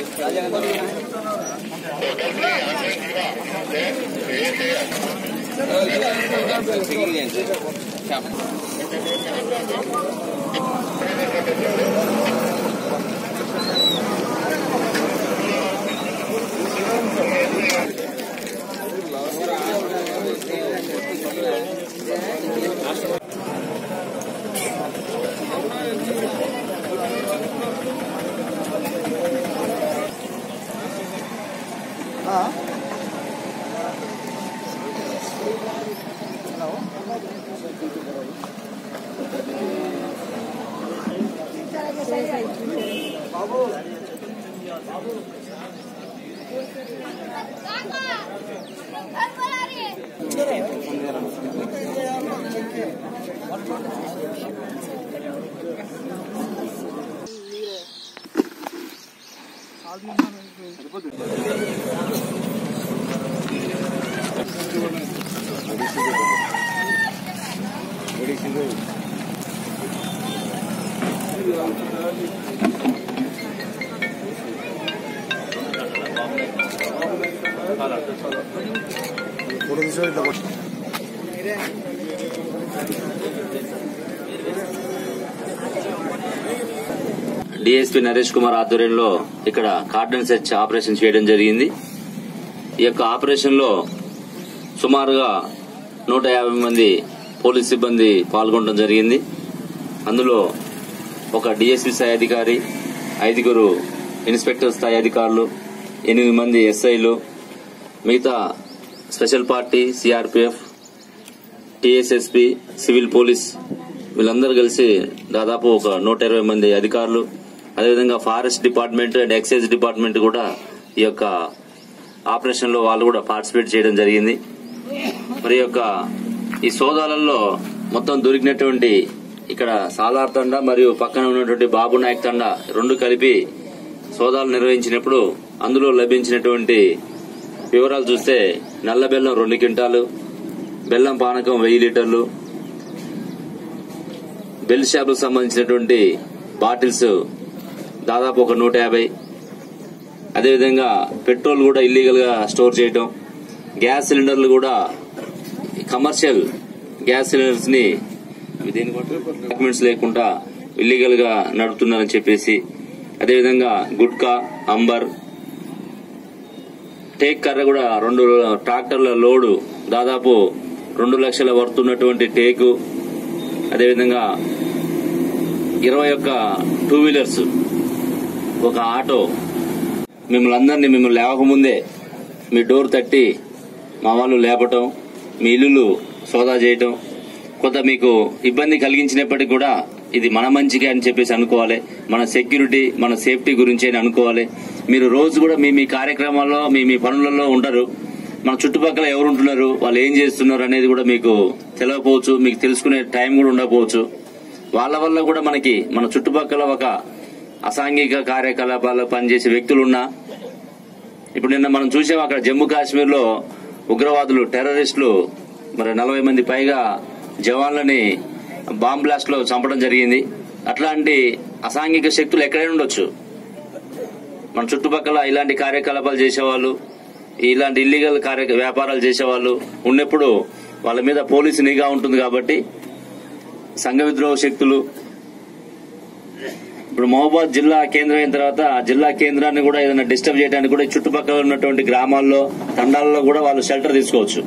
DSP Naresh Kumar ఆధ్వర్యంలో ఇక్కడ cordon search operation చేయడం జరిగింది ఈ యొక్క ఆపరేషన్ లో సుమారుగా నూట యాభై మంది పోలీస్ సిబ్బంది పాల్గొనడం జరిగింది అందులో ఒక డిఎస్పీ స్థాయి అధికారి ఐదుగురు ఇన్స్పెక్టర్ స్థాయి అధికారులు ఎనిమిది మంది ఎస్ఐలు మిగతా special party CRPF TSSP civil police వీళ్ళందరూ కలిసి దాదాపు ఒక నూట ఇరవై మంది అధికారులు అదేవిధంగా forest department and excise department కూడా ఈ యొక్క ఆపరేషన్ లో వాళ్ళు కూడా పార్టిసిపేట్ చేయడం జరిగింది మరి యొక్క ఈ సోదాలలో మొత్తం దొరికినటువంటి ఇక్కడ సాలార్ తండ మరియు పక్కన ఉన్నటువంటి బాబు నాయక్ తండ రెండు కలిపి సోదాలు నిర్వహించినప్పుడు అందులో లభించినటువంటి వివరాలు చూస్తే నల్ల బెల్లం రెండు క్వింటాలు బెల్లం పానకం వెయ్యి లీటర్లు బెల్ షాపులకు సంబంధించినటువంటి బాటిల్స్ దాదాపు ఒక నూట యాభై అదేవిధంగా పెట్రోల్ కూడా ఇల్లీగల్ గా స్టోర్ చేయటం గ్యాస్ సిలిండర్లు కూడా కమర్షియల్ గ్యాస్ సిలిండర్స్ ని డాక్యుమెంట్స్ లేకుండా ఇల్లీగల్ గా నడుపుతున్నారని చెప్పేసి అదేవిధంగా గుట్కా అంబర్ టేక్ కర్ర కూడా రెండు ట్రాక్టర్ల లోడు దాదాపు రెండు లక్షల వర్తున్నటువంటి టేకు అదేవిధంగా ఇరవై ఒక్క టూ వీలర్స్ ఒక ఆటో మిమ్మల్ని అందరినీ మిమ్మల్ని లేవకముందే మీ డోర్ తట్టి మా వాళ్ళు లేపటం మీ ఇల్లులు సోదా చేయటం కొంత మీకు ఇబ్బంది కలిగించినప్పటికీ కూడా ఇది మన మంచిగా అని చెప్పేసి అనుకోవాలి మన సెక్యూరిటీ మన సేఫ్టీ గురించి అని అనుకోవాలి మీరు రోజు కూడా మీ మీ కార్యక్రమాల్లో మీ మీ పనులలో ఉంటారు మన చుట్టుపక్కల ఎవరు ఉంటున్నారు వాళ్ళు ఏం చేస్తున్నారు అనేది కూడా మీకు తెలియకపోవచ్చు మీకు తెలుసుకునే టైం కూడా ఉండకపోవచ్చు వాళ్ళ వల్ల కూడా మనకి మన చుట్టుపక్కల ఒక అసాంఘిక కార్యకలాపాల్లో పనిచేసే వ్యక్తులున్నా ఇప్పుడు నిన్న మనం చూసాం అక్కడ జమ్మూ కాశ్మీర్ లో ఉగ్రవాదులు టెర్రరిస్టులు మరి నలభై మంది పైగా జవాన్లని బాంబ్ బ్లాస్ట్ లో చంపడం జరిగింది అట్లాంటి అసాంఘిక శక్తులు ఎక్కడైనా ఉండొచ్చు మన చుట్టుపక్కల ఇలాంటి కార్యకలాపాలు చేసేవాళ్ళు ఇలాంటి ఇల్లీగల్ కార్య వ్యాపారాలు చేసేవాళ్ళు ఉన్నప్పుడు వాళ్ళ మీద పోలీసు నిఘా ఉంటుంది కాబట్టి సంఘ విద్రోహ శక్తులు ఇప్పుడు మహబూబాద్ జిల్లా కేంద్రం అయిన తర్వాత ఆ జిల్లా కేంద్రాన్ని కూడా ఏదైనా డిస్టర్బ్ చేయడానికి కూడా ఈ చుట్టుపక్కల ఉన్నటువంటి గ్రామాల్లో తండాల్లో కూడా వాళ్ళు షెల్టర్ తీసుకోవచ్చు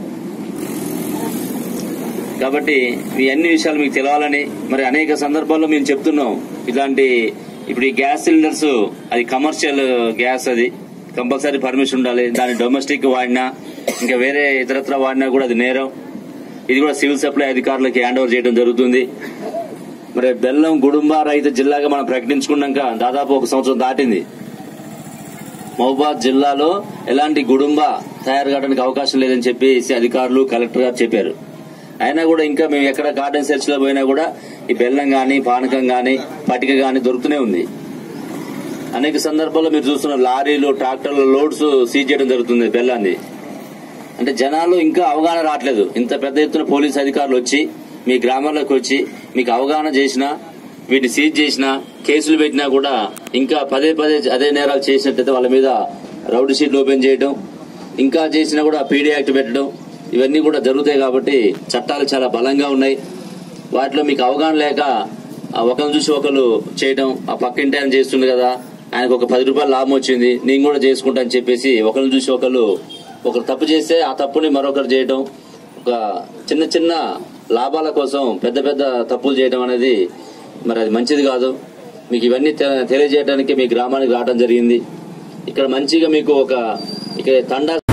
కాబట్టి ఈ అన్ని విషయాలు మీకు తెలవాలని మరి అనేక సందర్భాల్లో మేము చెప్తున్నాం ఇలాంటి ఇప్పుడు ఈ గ్యాస్ సిలిండర్స్ అది కమర్షియల్ గ్యాస్ అది కంపల్సరీ పర్మిషన్ ఉండాలి దాని డొమెస్టిక్ వాడినా ఇంకా వేరే ఇతరత్ర వాడినా కూడా అది నేరం ఇది కూడా సివిల్ సప్లై అధికారులకి హ్యాండ్ ఓవర్ చేయడం జరుగుతుంది మరి బెల్లం గుడుంబ రహిత జిల్లాగా మనం ప్రకటించుకున్నాక దాదాపు ఒక సంవత్సరం దాటింది మహబూబాద్ జిల్లాలో ఎలాంటి గుడుంబ తయారు కావడానికి అవకాశం లేదని చెప్పేసి అధికారులు కలెక్టర్ గారు చెప్పారు అయినా కూడా ఇంకా మేము ఎక్కడ గార్డెన్ సెర్చ్ లో పోయినా కూడా ఈ బెల్లం గాని పానకం గాని పటిక గాని దొరుకుతూనే ఉంది అనేక సందర్భాల్లో మీరు చూస్తున్న లారీలు ట్రాక్టర్ల లోడ్స్ సీజ్ చేయడం జరుగుతుంది బెల్లాన్ని అంటే జనాలు ఇంకా అవగాహన రావట్లేదు ఇంత పెద్ద ఎత్తున పోలీస్ అధికారులు వచ్చి మీ గ్రామాల్లోకి వచ్చి మీకు అవగాహన చేసినా వీటిని సీజ్ చేసినా కేసులు పెట్టినా కూడా ఇంకా పదే పదే అదే నేరాలు చేసినట్టయితే వాళ్ళ మీద రౌడీ షీట్లు ఓపెన్ చేయడం ఇంకా చేసినా కూడా పీడీ యాక్ట్ పెట్టడం ఇవన్నీ కూడా జరుగుతాయి కాబట్టి చట్టాలు చాలా బలంగా ఉన్నాయి వాటిలో మీకు అవగాహన లేక ఆ ఒకరిని చూసి ఒకరు చేయడం ఆ పక్కింటి ఆయన చేస్తుంది కదా ఆయనకు ఒక పది రూపాయలు లాభం వచ్చింది నేను కూడా చేసుకుంటా అని చెప్పేసి ఒకరిని చూసి ఒకరు ఒకరు తప్పు చేస్తే ఆ తప్పుని మరొకరు చేయడం ఒక చిన్న చిన్న లాభాల కోసం పెద్ద పెద్ద తప్పులు చేయడం అనేది మరి అది మంచిది కాదు మీకు ఇవన్నీ తె- తెలియజేయడానికి మీ గ్రామానికి రావడం జరిగింది ఇక్కడ మంచిగా మీకు ఒక ఇక్కడ తండా